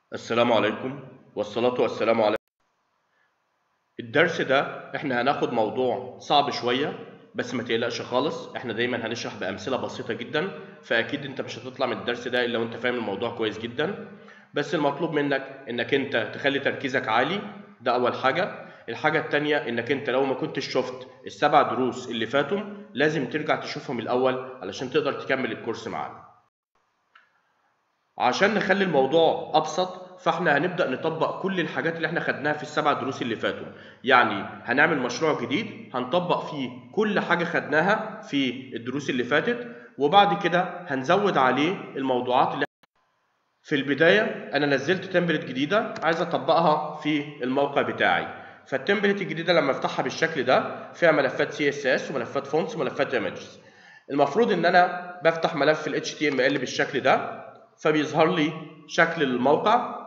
السلام عليكم والصلاة والسلام على الدرس ده احنا هناخد موضوع صعب شوية بس ما تقلقش خالص احنا دايما هنشرح بأمثلة بسيطة جدا فأكيد انت مش هتطلع من الدرس ده إلا وانت فاهم الموضوع كويس جدا بس المطلوب منك انك انت تخلي تركيزك عالي ده أول حاجة الحاجة التانية انك انت لو ما كنتش شفت السبع دروس اللي فاتوا لازم ترجع تشوفهم الأول علشان تقدر تكمل الكورس معانا عشان نخلي الموضوع ابسط فاحنا هنبدا نطبق كل الحاجات اللي احنا خدناها في السبع دروس اللي فاتوا يعني هنعمل مشروع جديد هنطبق فيه كل حاجه خدناها في الدروس اللي فاتت وبعد كده هنزود عليه الموضوعات اللي في البدايه انا نزلت تمبلت جديده عايز اطبقها في الموقع بتاعي فالتمبلت الجديده لما افتحها بالشكل ده فيها ملفات سي اس اس وملفات فونتس وملفات ايمجز المفروض ان انا بفتح ملف ال HTML بالشكل ده فبيظهر لي شكل الموقع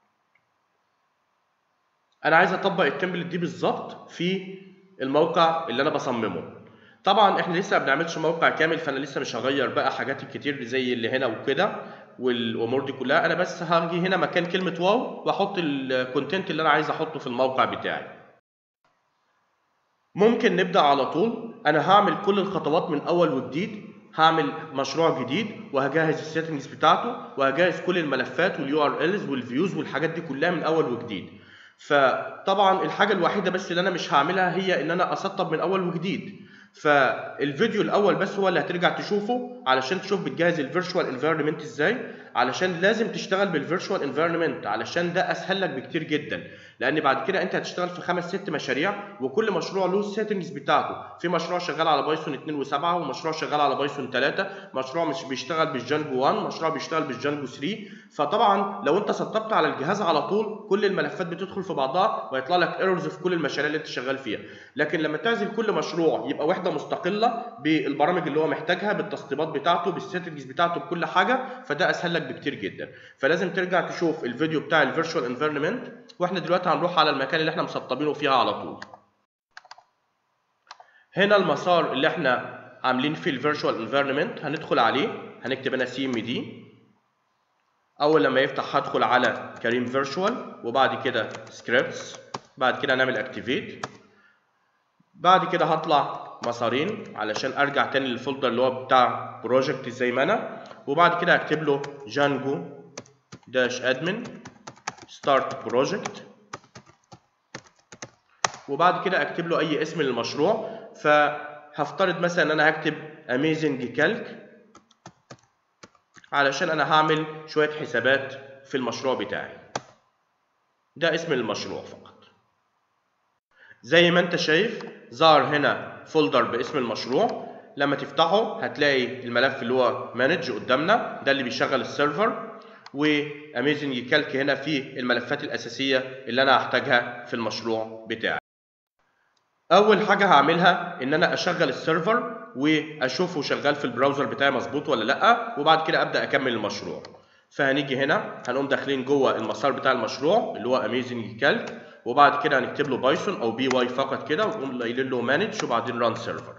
انا عايز اطبق التمبلت دي بالظبط في الموقع اللي انا بصممه طبعا احنا لسه ما بنعملش موقع كامل فانا لسه مش هغير بقى حاجات كتير زي اللي هنا وكده والامور دي كلها انا بس هاجي هنا مكان كلمه واو واحط الكونتنت اللي انا عايز احطه في الموقع بتاعي ممكن نبدا على طول انا هعمل كل الخطوات من اول وجديد هعمل مشروع جديد وهجهز السيتنجز بتاعته وهجهز كل الملفات واليو ار الز والفيوز والحاجات دي كلها من اول وجديد فطبعا الحاجه الوحيده بس اللي انا مش هعملها هي ان انا اسطب من اول وجديد فالفيديو الاول بس هو اللي هترجع تشوفه علشان تشوف بتجهز الفيرتشوال انفايرمنت ازاي علشان لازم تشتغل بالفيرتشوال انفايرمنت علشان ده اسهل لك بكتير جدا لان بعد كده انت هتشتغل في خمس ست مشاريع وكل مشروع له السيتنجز بتاعته في مشروع شغال على بايثون 2 و7 ومشروع شغال على بايثون 3 مشروع مش بيشتغل بالجانجو 1 مشروع بيشتغل بالجانجو 3 فطبعا لو انت سطبت على الجهاز على طول كل الملفات بتدخل في بعضها ويطلع لك ايرورز في كل المشاريع اللي انت شغال فيها لكن لما تعزل كل مشروع يبقى وحده مستقله بالبرامج اللي هو محتاجها بالتسطيبات بتاعته بالسيتنجز بتاعته بكل حاجه فده اسهل لك بكتير جدا فلازم ترجع تشوف الفيديو بتاع الفيرتشوال انفيرمنت واحنا دلوقتي هنروح على المكان اللي احنا مسطبينه فيها على طول هنا المسار اللي احنا عاملين فيه الفيرتشوال انفيرمنت هندخل عليه هنكتب هنا سي ام دي اول لما يفتح هدخل على كريم فيرتشوال وبعد كده سكريبتس بعد كده هنعمل اكتيفيت بعد كده هطلع مسارين علشان ارجع تاني للفولدر اللي هو بتاع بروجكت زي ما انا وبعد كده هكتب له جانجو داش ادمن ستارت بروجكت وبعد كده اكتب له اي اسم للمشروع فهفترض مثلا ان انا هكتب اميزنج كالك علشان انا هعمل شويه حسابات في المشروع بتاعي ده اسم المشروع فقط زي ما انت شايف ظهر هنا فولدر باسم المشروع لما تفتحه هتلاقي الملف اللي هو مانج قدامنا ده اللي بيشغل السيرفر واميزنج كالك هنا فيه الملفات الاساسيه اللي انا هحتاجها في المشروع بتاعي اول حاجه هعملها ان انا اشغل السيرفر واشوفه شغال في البراوزر بتاعي مظبوط ولا لا وبعد كده ابدا اكمل المشروع فهنيجي هنا هنقوم داخلين جوه المسار بتاع المشروع اللي هو اميزنج كالك وبعد كده هنكتب له بايثون او بي واي فقط كده ونقوم قايلين له مانج وبعدين ران سيرفر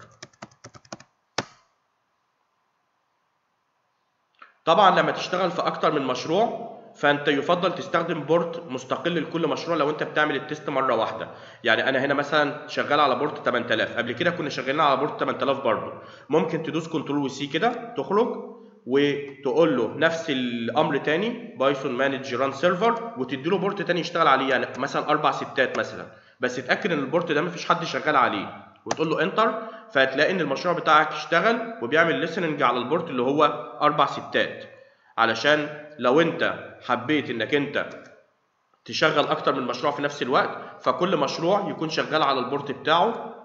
طبعا لما تشتغل في اكتر من مشروع فانت يفضل تستخدم بورت مستقل لكل مشروع لو انت بتعمل التست مره واحده يعني انا هنا مثلا شغال على بورت 8000 قبل كده كنا شغالين على بورت 8000 برضه ممكن تدوس كنترول وسي كده تخرج وتقول له نفس الامر تاني بايثون مانج ران سيرفر وتدي له بورت تاني يشتغل عليه يعني مثلا اربع ستات مثلا بس اتاكد ان البورت ده مفيش حد شغال عليه وتقول له انتر فهتلاقي ان المشروع بتاعك اشتغل وبيعمل ليسننج على البورت اللي هو اربع ستات علشان لو انت حبيت انك انت تشغل اكتر من مشروع في نفس الوقت فكل مشروع يكون شغال على البورت بتاعه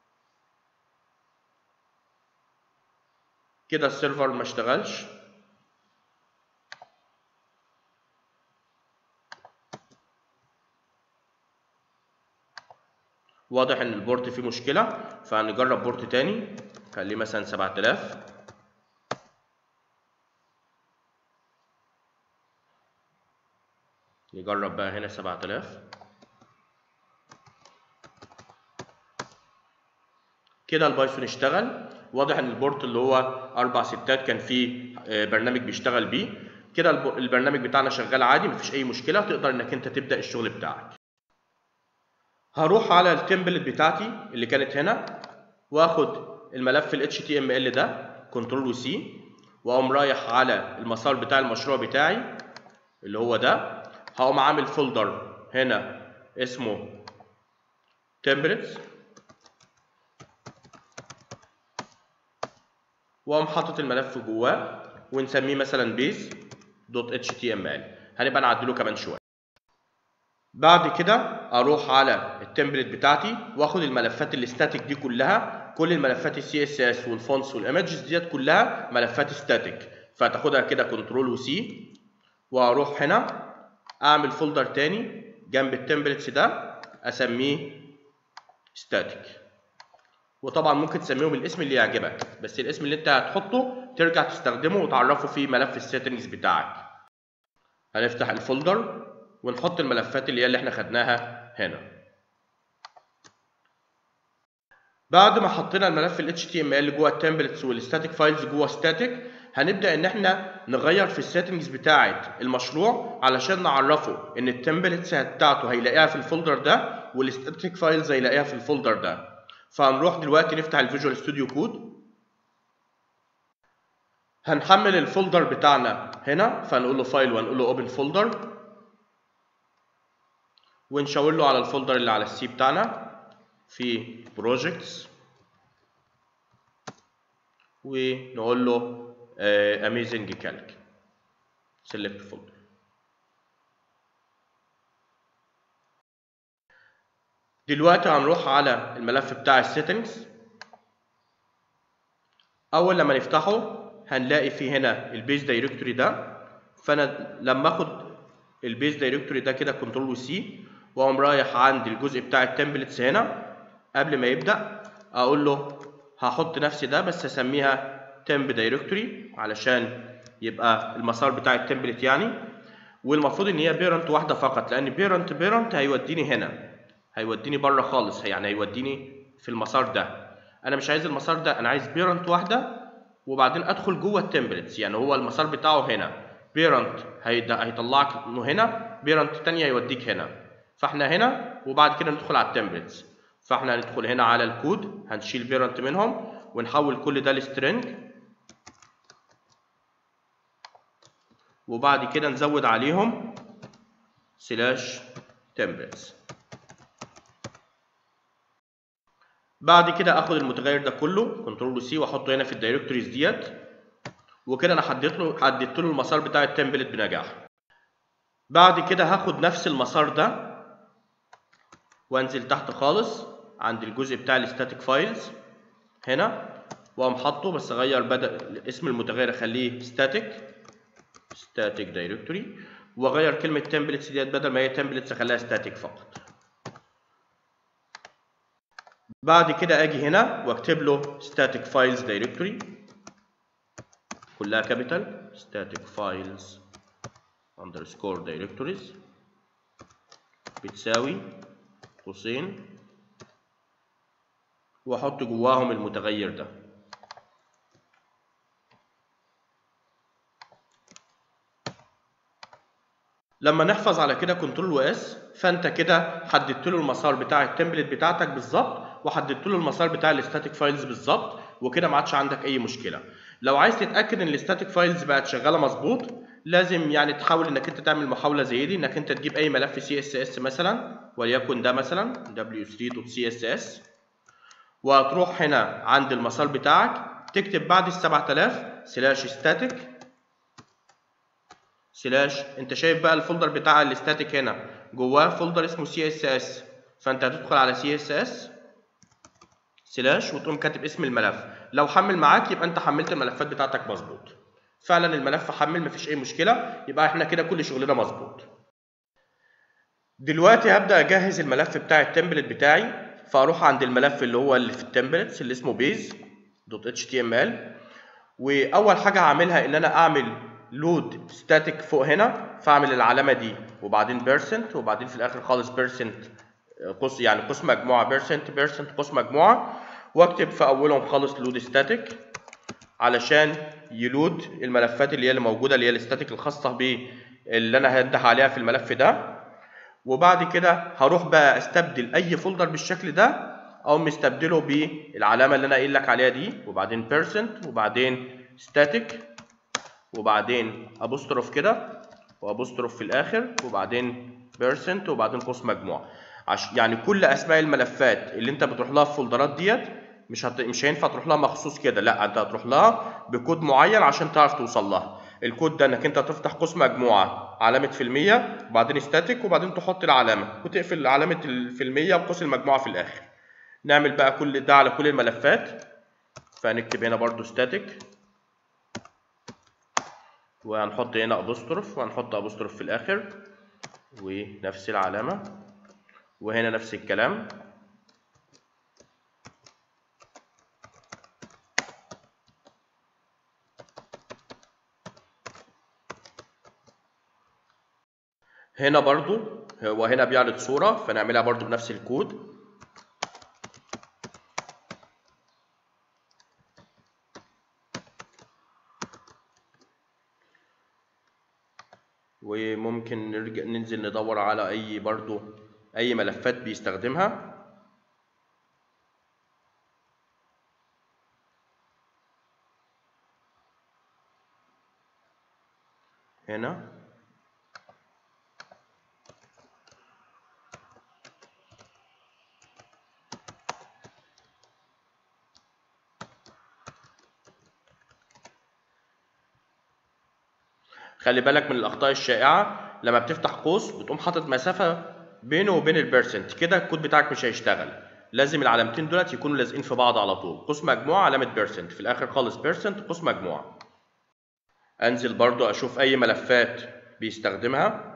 كده السيرفر ما اشتغلش واضح ان البورت فيه مشكله فهنجرب بورت تاني خليه مثلا 7000 نجرب بقى هنا 7000 كده البايثون اشتغل واضح ان البورت اللي هو اربع ستات كان فيه برنامج بيشتغل بيه كده الب- البرنامج بتاعنا شغال عادي مفيش اي مشكله تقدر انك انت تبدا الشغل بتاعك هروح على التمبلت بتاعتي اللي كانت هنا واخد الملف ال HTML ده كنترول وسي واقوم رايح على المسار بتاع المشروع بتاعي اللي هو ده هقوم عامل فولدر هنا اسمه templates واقوم حاطط الملف جواه ونسميه مثلا base دوت html هنبقى نعدله كمان شويه بعد كده اروح على التمبلت بتاعتي واخد الملفات الاستاتيك دي كلها كل الملفات السي اس اس والفونتس والايمجز ديت كلها ملفات ستاتيك فتاخدها كده كنترول وسي واروح هنا اعمل فولدر تاني جنب التمبلتس ده اسميه ستاتيك وطبعا ممكن تسميهم الاسم اللي يعجبك بس الاسم اللي انت هتحطه ترجع تستخدمه وتعرفه في ملف السيتنجز بتاعك هنفتح الفولدر ونحط الملفات اللي هي اللي احنا خدناها هنا بعد ما حطينا الملف ال HTML جوه التمبلتس والستاتيك فايلز جوه ستاتيك هنبدا ان احنا نغير في السيتنجز بتاعه المشروع علشان نعرفه ان التمبلتس بتاعته هيلاقيها في الفولدر ده والستاتيك فايلز هيلاقيها في الفولدر ده فهنروح دلوقتي نفتح الفيجوال ستوديو كود هنحمل الفولدر بتاعنا هنا فنقول له فايل ونقول له اوبن فولدر ونشاور له على الفولدر اللي على السي بتاعنا في projects ونقول له uh, amazing calc select folder دلوقتي هنروح على الملف بتاع السيتنجز اول لما نفتحه هنلاقي فيه هنا البيز دايركتوري ده فانا لما اخد البيز دايركتوري ده كده كنترول وسي واقوم رايح عند الجزء بتاع التمبلتس هنا قبل ما يبدا اقول له هحط نفسي ده بس اسميها temp دايركتوري علشان يبقى المسار بتاع التمبلت يعني والمفروض ان هي بيرنت واحده فقط لان بيرنت بيرنت هيوديني هنا هيوديني بره خالص يعني هيوديني في المسار ده انا مش عايز المسار ده انا عايز بيرنت واحده وبعدين ادخل جوه التمبلتس يعني هو المسار بتاعه هنا بيرنت هيطلعك انه هنا بيرنت تانية هيوديك هنا فاحنا هنا وبعد كده ندخل على التمبلتس فاحنا هندخل هنا على الكود هنشيل بيرنت منهم ونحول كل ده لسترنج وبعد كده نزود عليهم سلاش templates بعد كده اخد المتغير ده كله كنترول سي واحطه هنا في الدايركتوريز ديت وكده انا حددت له حددت له المسار بتاع التمبلت بنجاح بعد كده هاخد نفس المسار ده وانزل تحت خالص عند الجزء بتاع الستاتيك فايلز هنا واقوم حاطه بس اغير بدل اسم المتغير اخليه static static directory واغير كلمه templates ديت بدل ما هي templates اخليها static فقط بعد كده اجي هنا واكتب له static files directory كلها كابيتال static files underscore directories بتساوي قوسين واحط جواهم المتغير ده لما نحفظ على كده كنترول واس فانت كده حددت له المسار بتاع التمبلت بتاعتك بالظبط وحددت له المسار بتاع الستاتيك فايلز بالظبط وكده ما عادش عندك اي مشكله لو عايز تتاكد ان الستاتيك فايلز بقت شغاله مظبوط لازم يعني تحاول انك انت تعمل محاوله زي دي انك انت تجيب اي ملف سي اس اس مثلا وليكن ده مثلا w3.css وتروح هنا عند المسار بتاعك تكتب بعد ال 7000 سلاش ستاتيك سلاش انت شايف بقى الفولدر بتاع الستاتيك هنا جواه فولدر اسمه سي اس اس فانت هتدخل على سي اس اس سلاش وتقوم كاتب اسم الملف لو حمل معاك يبقى انت حملت الملفات بتاعتك مظبوط فعلا الملف حمل مفيش اي مشكله يبقى احنا كده كل شغلنا مظبوط دلوقتي هبدا اجهز الملف بتاع التمبلت بتاعي فاروح عند الملف اللي هو اللي في التمبلتس اللي اسمه بيز دوت اتش تي ام ال واول حاجه هعملها ان انا اعمل لود ستاتيك فوق هنا فاعمل العلامه دي وبعدين بيرسنت وبعدين في الاخر خالص بيرسنت قوس يعني قوس مجموعه بيرسنت بيرسنت قوس مجموعه واكتب في اولهم خالص لود ستاتيك علشان يلود الملفات اللي هي اللي موجوده اللي هي الاستاتيك الخاصه باللي انا هنده عليها في الملف ده وبعد كده هروح بقى استبدل اي فولدر بالشكل ده او مستبدله بالعلامه اللي انا قايل لك عليها دي وبعدين بيرسنت وبعدين ستاتيك وبعدين ابوستروف كده وابوستروف في الاخر وبعدين بيرسنت وبعدين قوس مجموع عش يعني كل اسماء الملفات اللي انت بتروح لها في الفولدرات ديت مش هت... مش هينفع تروح لها مخصوص كده لا انت هتروح لها بكود معين عشان تعرف توصل لها الكود ده انك انت تفتح قوس مجموعه علامه في المية وبعدين ستاتيك وبعدين تحط العلامه وتقفل علامه في المية وقوس المجموعه في الاخر نعمل بقى كل ده على كل الملفات فهنكتب هنا برضو ستاتيك وهنحط هنا ابوستروف وهنحط ابوستروف في الاخر ونفس العلامه وهنا نفس الكلام هنا برضو هو هنا بيعرض صورة فنعملها برضو بنفس الكود وممكن نرجع ننزل ندور على اي برضو اي ملفات بيستخدمها هنا خلي بالك من الاخطاء الشائعه لما بتفتح قوس بتقوم حاطط مسافه بينه وبين البيرسنت كده الكود بتاعك مش هيشتغل لازم العلامتين دولت يكونوا لازقين في بعض على طول قوس مجموعه علامه بيرسنت في الاخر خالص بيرسنت قوس مجموعه انزل برضو اشوف اي ملفات بيستخدمها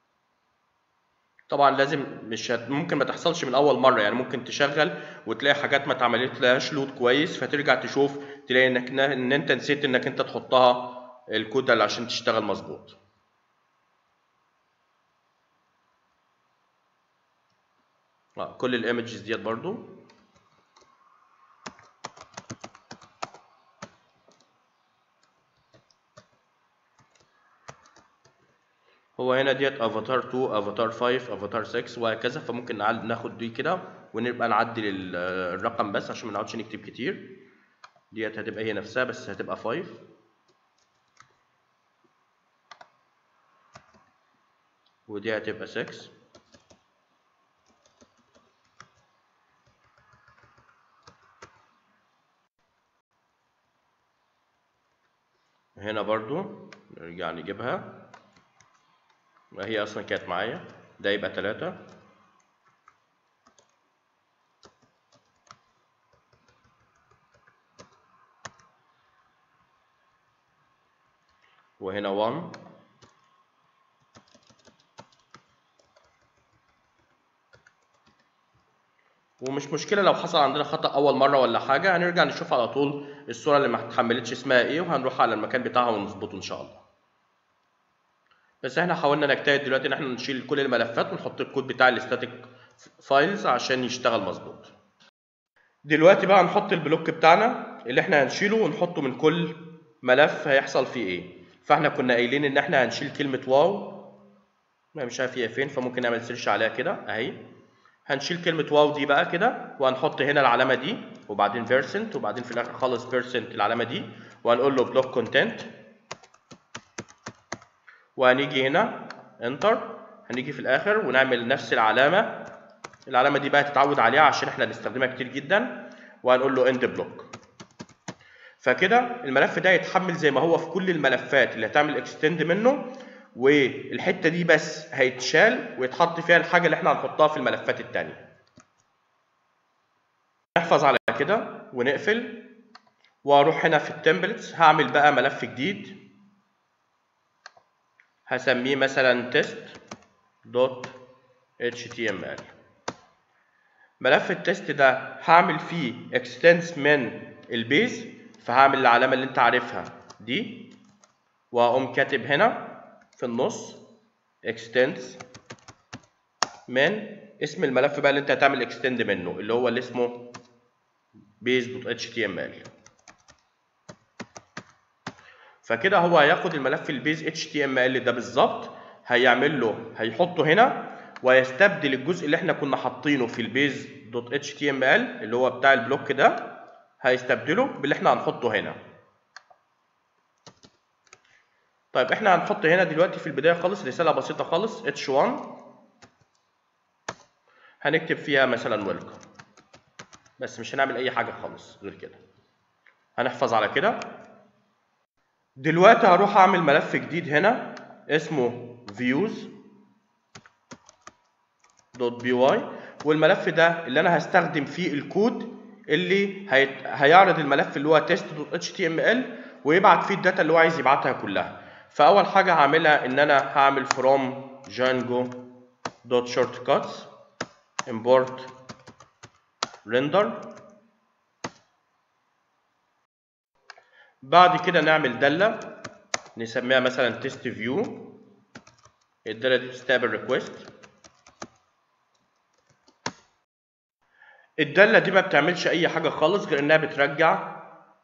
طبعا لازم مش هت... ممكن ما تحصلش من اول مره يعني ممكن تشغل وتلاقي حاجات ما اتعملتلهاش لود كويس فترجع تشوف تلاقي انك ان انت نسيت انك انت تحطها الكود اللي عشان تشتغل مظبوط آه كل الايمجز ديت برضو هو هنا ديت افاتار 2 افاتار 5 افاتار 6 وهكذا فممكن ناخد دي كده ونبقى نعدل الرقم بس عشان ما نقعدش نكتب كتير ديت هتبقى هي نفسها بس هتبقى 5 ودي هتبقى 6 هنا برضو نرجع نجيبها وهي اصلا كانت معايا ده يبقى 3 وهنا 1 ومش مشكله لو حصل عندنا خطا اول مره ولا حاجه هنرجع نشوف على طول الصوره اللي ما اتحملتش اسمها ايه وهنروح على المكان بتاعها ونظبطه ان شاء الله بس احنا حاولنا نجتهد دلوقتي ان احنا نشيل كل الملفات ونحط الكود بتاع الاستاتيك فايلز عشان يشتغل مظبوط دلوقتي بقى هنحط البلوك بتاعنا اللي احنا هنشيله ونحطه من كل ملف هيحصل فيه ايه فاحنا كنا قايلين ان احنا هنشيل كلمه واو ما مش عارف هي فين فممكن نعمل سيرش عليها كده اهي هنشيل كلمة واو دي بقى كده وهنحط هنا العلامة دي وبعدين بيرسنت وبعدين في الآخر خالص بيرسنت العلامة دي وهنقول له بلوك كونتنت وهنيجي هنا انتر هنيجي في الآخر ونعمل نفس العلامة العلامة دي بقى تتعود عليها عشان احنا هنستخدمها كتير جدا وهنقول له اند بلوك فكده الملف ده يتحمل زي ما هو في كل الملفات اللي هتعمل اكستند منه والحته دي بس هيتشال ويتحط فيها الحاجه اللي احنا هنحطها في الملفات التانية نحفظ على كده ونقفل واروح هنا في التمبلتس هعمل بقى ملف جديد هسميه مثلا تيست دوت html ملف التست ده هعمل فيه اكستنس من البيز فهعمل العلامه اللي انت عارفها دي واقوم كاتب هنا في النص extends من اسم الملف بقى اللي انت هتعمل extend منه اللي هو اللي اسمه base.html فكده هو هياخد الملف البيز اتش تي ام ال ده بالظبط هيعمل له هيحطه هنا ويستبدل الجزء اللي احنا كنا حاطينه في البيز دوت اتش تي ام ال اللي هو بتاع البلوك ده هيستبدله باللي احنا هنحطه هنا طيب احنا هنحط هنا دلوقتي في البدايه خالص رساله بسيطه خالص h1 هنكتب فيها مثلا ويلكم بس مش هنعمل اي حاجه خالص غير كده هنحفظ على كده دلوقتي هروح اعمل ملف جديد هنا اسمه views دوت بي واي والملف ده اللي انا هستخدم فيه الكود اللي هي... هيعرض الملف اللي هو test دوت اتش تي ام ال ويبعت فيه الداتا اللي هو عايز يبعتها كلها فاول حاجه هعملها ان انا هعمل from django دوت shortcuts import render بعد كده نعمل داله نسميها مثلا test view الداله دي تستقبل ريكويست الداله دي ما بتعملش اي حاجه خالص غير انها بترجع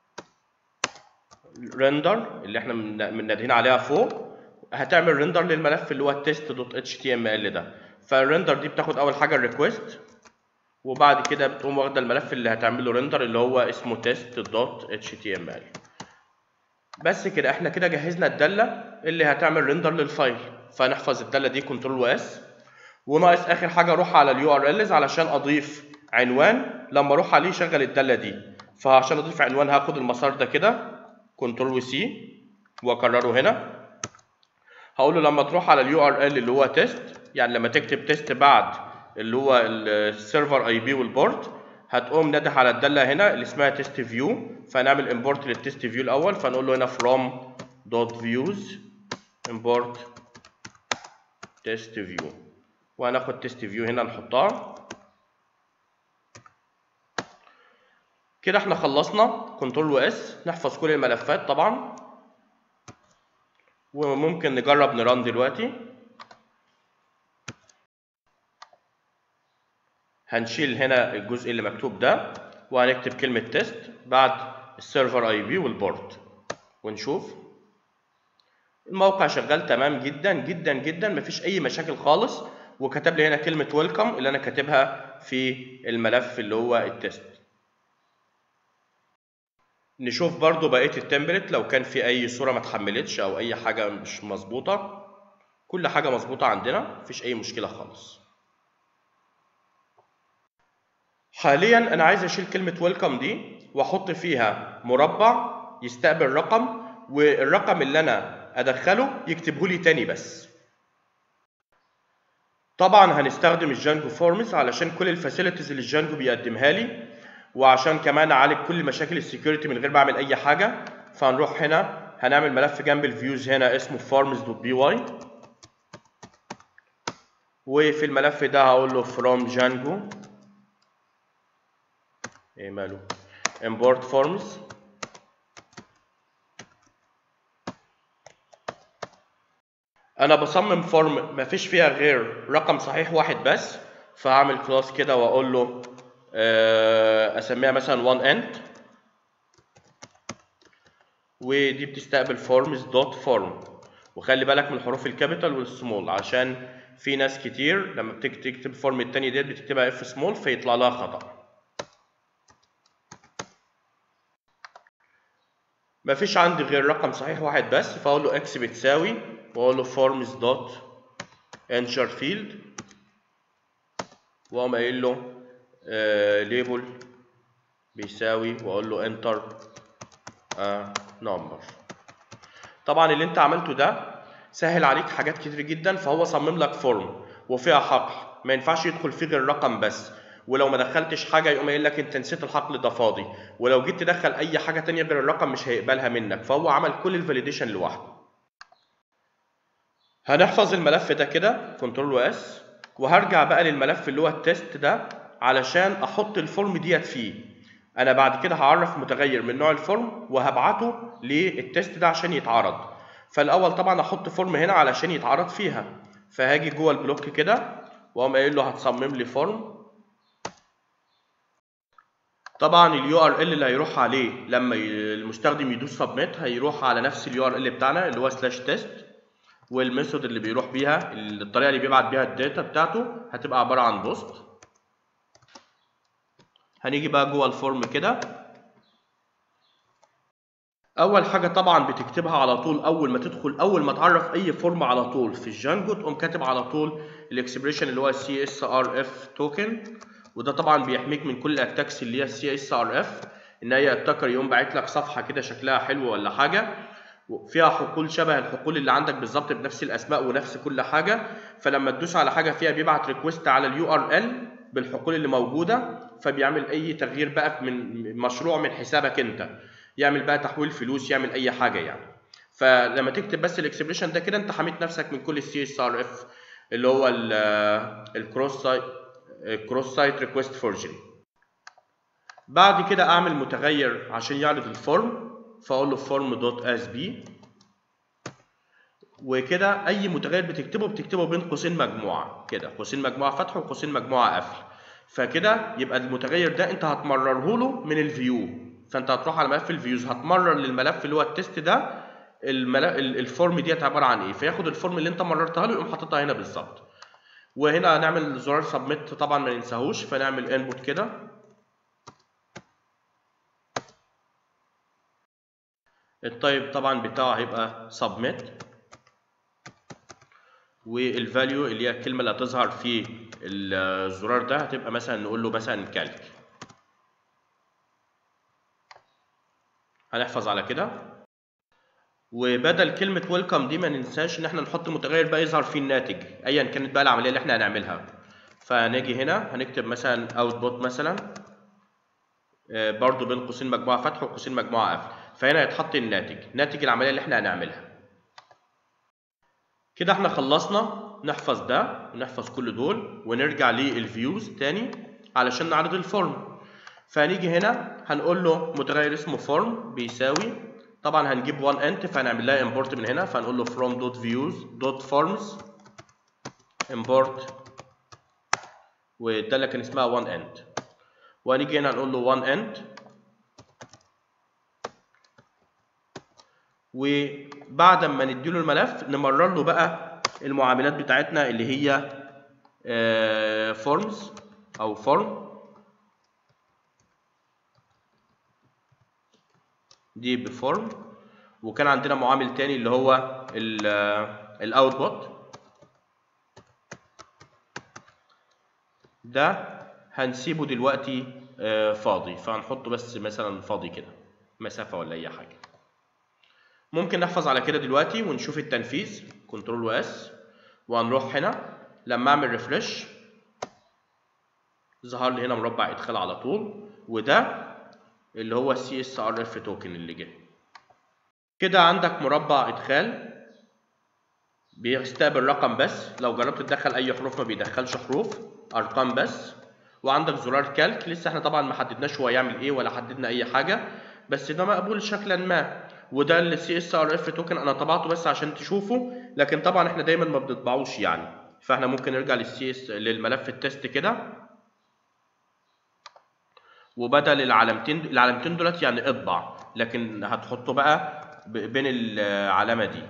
ريندر اللي احنا منادهين عليها فوق هتعمل ريندر للملف اللي هو التست دوت اتش تي ام ال ده فالريندر دي بتاخد اول حاجه الريكوست وبعد كده بتقوم واخده الملف اللي هتعمله ريندر اللي هو اسمه تيست دوت اتش تي ام ال بس كده احنا كده جهزنا الداله اللي هتعمل ريندر للفايل فنحفظ الداله دي كنترول واس وناقص اخر حاجه اروح على اليو ار الز علشان اضيف عنوان لما اروح عليه يشغل الداله دي فعشان اضيف عنوان هاخد المسار ده كده كنترول وسي واكرره هنا هقول له لما تروح على اليو ار ال اللي هو تيست يعني لما تكتب تيست بعد اللي هو السيرفر اي بي والبورت هتقوم نده على الداله هنا اللي اسمها تيست فيو فنعمل امبورت للتيست فيو الاول فنقول له هنا from دوت فيوز import تيست فيو وهناخد تيست فيو هنا نحطها كده احنا خلصنا كنترول واس نحفظ كل الملفات طبعا وممكن نجرب نران دلوقتي هنشيل هنا الجزء اللي مكتوب ده وهنكتب كلمة تيست بعد السيرفر اي بي والبورت ونشوف الموقع شغال تمام جدا جدا جدا مفيش اي مشاكل خالص وكتب لي هنا كلمة ويلكم اللي انا كاتبها في الملف اللي هو التيست نشوف برضو بقية التمبلت لو كان في أي صورة ما اتحملتش أو أي حاجة مش مظبوطة كل حاجة مظبوطة عندنا مفيش أي مشكلة خالص حاليا أنا عايز أشيل كلمة ويلكم دي وأحط فيها مربع يستقبل رقم والرقم اللي أنا أدخله يكتبه لي تاني بس طبعا هنستخدم الجانجو فورمز علشان كل الفاسيلتيز اللي الجانجو بيقدمها لي وعشان كمان اعالج كل مشاكل السكيورتي من غير ما اعمل اي حاجه فهنروح هنا هنعمل ملف جنب الفيوز هنا اسمه farms.py وفي الملف ده هقول له from django ايه ماله import forms انا بصمم فورم مفيش فيها غير رقم صحيح واحد بس فهعمل كلاس كده واقول له اسميها مثلا 1 end ودي بتستقبل forms دوت فورم وخلي بالك من حروف الكابيتال والسمول عشان في ناس كتير لما بتيجي تكتب فورم التاني ديت بتكتبها اف سمول فيطلع لها خطأ مفيش عندي غير رقم صحيح واحد بس فاقول له اكس بتساوي واقول له forms دوت enter field واقوم قايل له ليبل بيساوي واقول له انتر نمبر طبعا اللي انت عملته ده سهل عليك حاجات كتير جدا فهو صمم لك فورم وفيها حقل ما ينفعش يدخل فيه غير رقم بس ولو ما دخلتش حاجه يقوم قايل لك انت نسيت الحقل ده فاضي ولو جيت تدخل اي حاجه تانية غير الرقم مش هيقبلها منك فهو عمل كل الفاليديشن لوحده هنحفظ الملف ده كده كنترول واس وهرجع بقى للملف اللي هو التست ده علشان احط الفورم ديت فيه انا بعد كده هعرف متغير من نوع الفورم وهبعته للتست ده عشان يتعرض فالاول طبعا احط فورم هنا علشان يتعرض فيها فهاجي جوه البلوك كده واقوم قايل له هتصمم لي فورم طبعا اليو ار ال اللي هيروح عليه لما المستخدم يدوس سبميت هيروح على نفس اليو ار ال بتاعنا اللي هو سلاش تيست والميثود اللي بيروح بيها الطريقه اللي بيبعت بيها الداتا بتاعته هتبقى عباره عن بوست هنيجي بقى جوه الفورم كده اول حاجه طبعا بتكتبها على طول اول ما تدخل اول ما تعرف اي فورم على طول في الجانجو تقوم كاتب على طول الاكسبريشن اللي هو السي اس ار اف توكن وده طبعا بيحميك من كل الاتاكس اللي هي السي اس ار اف ان اي اتاكر يقوم باعت لك صفحه كده شكلها حلو ولا حاجه فيها حقول شبه الحقول اللي عندك بالظبط بنفس الاسماء ونفس كل حاجه فلما تدوس على حاجه فيها بيبعت ريكوست على اليو ار ال بالحقول اللي موجوده فبيعمل اي تغيير بقى من مشروع من حسابك انت يعمل بقى تحويل فلوس يعمل اي حاجه يعني فلما تكتب بس الاكسبريشن ده كده انت حميت نفسك من كل السي اس ار اف اللي هو الكروس سايت الكروس سايت ريكوست فورجري بعد كده اعمل متغير عشان يعرض الفورم فاقول له فورم دوت اس بي وكده اي متغير بتكتبه بتكتبه بين قوسين مجموعه كده قوسين مجموعه فتح وقوسين مجموعه قفل فكده يبقى المتغير ده انت هتمرره له من الفيو فانت هتروح على ملف الفيوز هتمرر للملف اللي هو التست ده الملف الفورم ديت عباره عن ايه فياخد الفورم اللي انت مررتها له يقوم حاططها هنا بالظبط وهنا هنعمل زرار سبميت طبعا ما ننساهوش فنعمل انبوت كده التايب طبعا بتاعه هيبقى سبميت والفاليو اللي هي الكلمه اللي هتظهر في الزرار ده هتبقى مثلا نقول له مثلا كالك هنحفظ على كده وبدل كلمة ويلكم دي ما ننساش ان احنا نحط متغير بقى يظهر فيه الناتج ايا كانت بقى العملية اللي احنا هنعملها فنيجي هنا هنكتب مثلا اوتبوت مثلا برضو بين قوسين مجموعة فتح وقوسين مجموعة قفل فهنا هيتحط الناتج ناتج العملية اللي احنا هنعملها كده احنا خلصنا نحفظ ده ونحفظ كل دول ونرجع للفيوز تاني علشان نعرض الفورم فهنيجي هنا هنقول له متغير اسمه فورم بيساوي طبعا هنجيب 1 انت فهنعمل لها امبورت من هنا فهنقول له from dot views dot forms import والداله كان اسمها 1 end وهنيجي هنا هنقول له 1 end وبعد ما نديله الملف نمرر له بقى المعاملات بتاعتنا اللي هي فورمز او فورم دي بفورم وكان عندنا معامل تاني اللي هو الاوتبوت ده هنسيبه دلوقتي فاضي فهنحطه بس مثلا فاضي كده مسافة ولا أي حاجة ممكن نحفظ على كده دلوقتي ونشوف التنفيذ كنترول واس وهنروح هنا لما اعمل ريفرش ظهر لي هنا مربع ادخال على طول وده اللي هو السي اس ار اف توكن اللي جه كده عندك مربع ادخال بيستقبل رقم بس لو جربت تدخل اي حروف ما بيدخلش حروف ارقام بس وعندك زرار كالك لسه احنا طبعا ما حددناش هو يعمل ايه ولا حددنا اي حاجه بس ده مقبول شكلا ما وده السي اس ار اف توكن انا طبعته بس عشان تشوفه لكن طبعا احنا دايما ما بنطبعوش يعني فاحنا ممكن نرجع للسي اس للملف التست كده وبدل العلامتين العلامتين دولت يعني اطبع لكن هتحطه بقى بين العلامه دي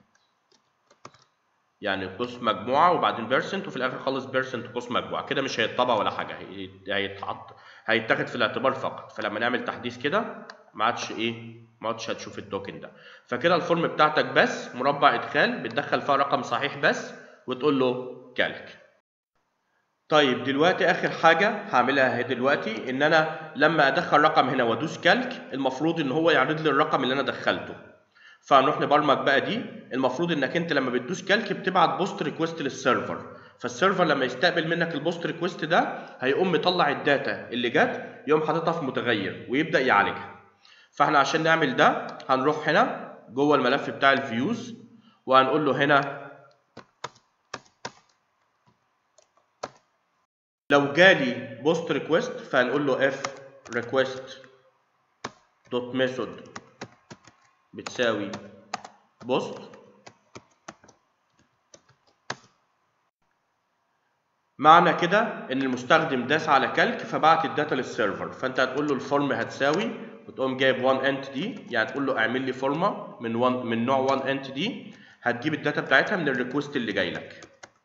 يعني قوس مجموعه وبعدين بيرسنت وفي الاخر خالص بيرسنت قوس مجموعه كده مش هيتطبع ولا حاجه هيتحط هيتاخد في الاعتبار فقط فلما نعمل تحديث كده ما عادش ايه ما عادش هتشوف التوكن ده فكده الفورم بتاعتك بس مربع ادخال بتدخل فيها رقم صحيح بس وتقول له كالك طيب دلوقتي اخر حاجه هعملها اهي دلوقتي ان انا لما ادخل رقم هنا وادوس كالك المفروض ان هو يعرض لي الرقم اللي انا دخلته فهنروح نبرمج بقى دي المفروض انك انت لما بتدوس كالك بتبعت بوست ريكوست للسيرفر فالسيرفر لما يستقبل منك البوست ريكوست ده هيقوم مطلع الداتا اللي جت يقوم حاططها في متغير ويبدا يعالجها فاحنا عشان نعمل ده هنروح هنا جوه الملف بتاع الفيوز وهنقول له هنا لو جالي بوست ريكوست فهنقول له اف ريكوست دوت ميثود بتساوي بوست معنى كده ان المستخدم داس على كالك فبعت الداتا للسيرفر فانت هتقول له الفورم هتساوي وتقوم جايب 1 انت دي يعني تقول له اعمل لي فورمه من 1 من نوع 1 انت دي هتجيب الداتا بتاعتها من الريكوست اللي جاي لك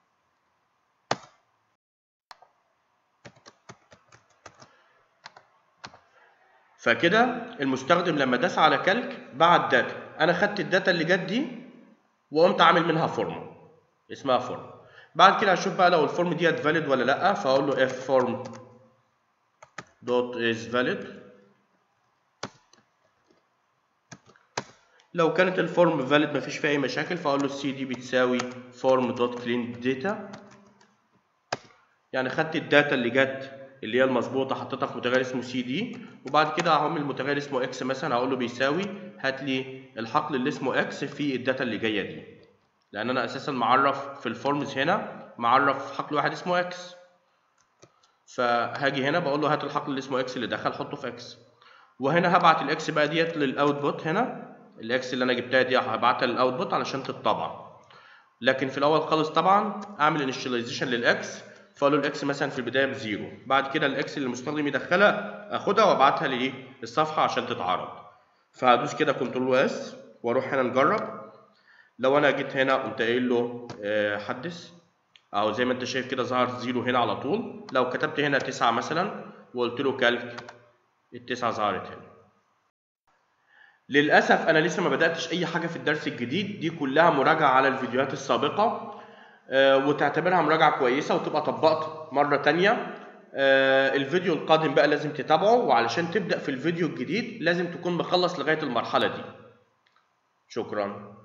فكده المستخدم لما داس على كالك بعت داتا انا خدت الداتا اللي جت دي وقمت عامل منها فورمه اسمها فورم بعد كده هشوف بقى لو الفورم ديت فاليد ولا لا فاقول له اف فورم دوت از فاليد لو كانت الفورم فاليد مفيش فيها اي مشاكل فاقول له السي دي بتساوي فورم دوت كلين داتا يعني خدت الداتا اللي جت اللي هي المظبوطه حطيتها في متغير اسمه سي دي وبعد كده هعمل متغير اسمه اكس مثلا هقول له بيساوي هات لي الحقل اللي اسمه اكس في الداتا اللي جايه دي لان انا اساسا معرف في الفورمز هنا معرف حقل واحد اسمه اكس فهاجي هنا بقول له هات الحقل اللي اسمه اكس اللي دخل حطه في اكس وهنا هبعت الاكس بقى ديت للاوتبوت هنا الاكس اللي انا جبتها دي هبعتها للاوتبوت علشان تتطبع لكن في الاول خالص طبعا اعمل انيشاليزيشن للاكس فاقول له الاكس مثلا في البدايه بزيرو بعد كده الاكس اللي المستخدم يدخلها اخدها وابعتها للصفحه عشان تتعرض فهدوس كده كنترول اس واروح هنا نجرب لو انا جيت هنا قمت قايل له آه، حدث او زي ما انت شايف كده ظهر زيرو هنا على طول لو كتبت هنا 9 مثلا وقلت له كالك التسعة ظهرت هنا للاسف انا لسه ما بداتش اي حاجه في الدرس الجديد دي كلها مراجعه على الفيديوهات السابقه آه، وتعتبرها مراجعه كويسه وتبقى طبقت مره تانية آه، الفيديو القادم بقى لازم تتابعه وعلشان تبدا في الفيديو الجديد لازم تكون مخلص لغايه المرحله دي شكرا